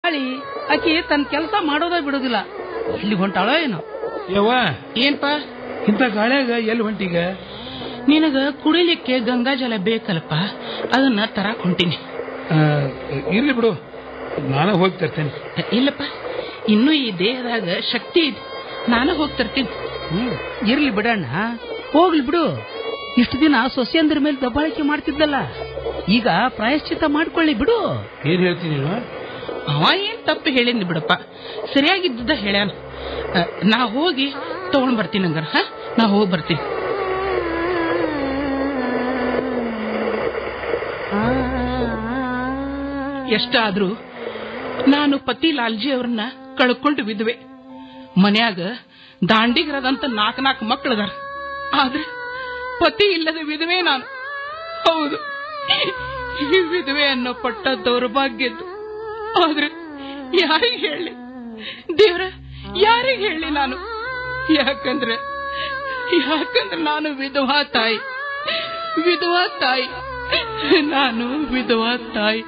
ಹೇಳಿ ಆಕಿ ತನ್ನ ಕೆಲಸ ಮಾಡೋದ ಬಿಡುದಿಲ್ಲ ಎಲ್ಲಿ ಹೊಂಟಾಳೋ ಏನೋ ಯವ್ವ ಏನ್ಪ ಇಂಥ ಗಾಳ್ಯಾಗ ಎಲ್ಲಿ ಹೊಂಟೀಗ ನಿನಗ ಕುಡಿಲಿಕ್ಕೆ ಗಂಗಾಜಲ ಬೇಕಲ್ಲಪ್ಪ ಅದನ್ನ ತರಾಕ್ ಹೊಂಟೀನಿ ಆ, ಇರ್ಲಿ ಬಿಡು ನಾನು ಹೋಗಿ ತರ್ತೇನೆ ಇಲ್ಲಪ್ಪ ಇನ್ನೂ ಈ ದೇಹದಾಗ ಶಕ್ತಿ ಇದೆ ನಾನು ಹೋಗಿ ತರ್ತೀನಿ ಹ್ಮ್ ಇರ್ಲಿ ಬಿಡಣ್ಣ ಹೋಗ್ಲಿ ಬಿಡು ಇಷ್ಟು ದಿನ ಸೊಸೆಯಂದ್ರ ಮೇಲೆ ದಬ್ಬಾಳಿಕೆ ಮಾಡ್ತಿದ್ದಲ್ಲ ಈಗ ಪ್ರಾಯಶ್ಚಿತ್ತ ಮಾಡ್ಕೊಳ್ಳಿ ಬಿಡು ಏನ್ ಹೇಳ್ತೀನಿ ನೀನು ಅವ ಏನ್ ತಪ್ಪು ಹೇಳಿದ್ನಿ ಬಿಡಪ್ಪ ಸರಿಯಾಗಿದ್ದ ಹೇಳ್ಯಾನ ಅ, ನಾ ಹೋಗಿ ತಗೊಂಡ್ ಬರ್ತೀನಿ ಹಂಗಾರ ಹ ನಾ ಹೋಗಿ ಬರ್ತೀನಿ ಎಷ್ಟಾದ್ರೂ ನಾನು ಪತಿ ಲಾಲ್ಜಿ ಅವ್ರನ್ನ ಕಳ್ಕೊಂಡು ವಿಧವೆ ಮನ್ಯಾಗ ದಾಂಡಿಗರದಂತ ನಾಲ್ಕು ನಾಲ್ಕು ಮಕ್ಕಳದಾರ ಆದ್ರೆ ಪತಿ ಇಲ್ಲದ ವಿಧವೆ ನಾನು ಹೌದು ಈ ವಿಧವೆ ಅನ್ನೋ ಪಟ್ಟ ದೌರ್ಭಾಗ್ಯದ್ದು ಆದ್ರೆ ಯಾರಿಗೆ ಹೇಳಿ ದೇವ್ರ ಯಾರಿಗೆ ಹೇಳಿ ನಾನು ಯಾಕಂದ್ರೆ ಯಾಕಂದ್ರೆ ನಾನು ವಿಧವಾ ತಾಯಿ ವಿಧವಾ ತಾಯಿ ನಾನು ವಿಧವಾ ತಾಯಿ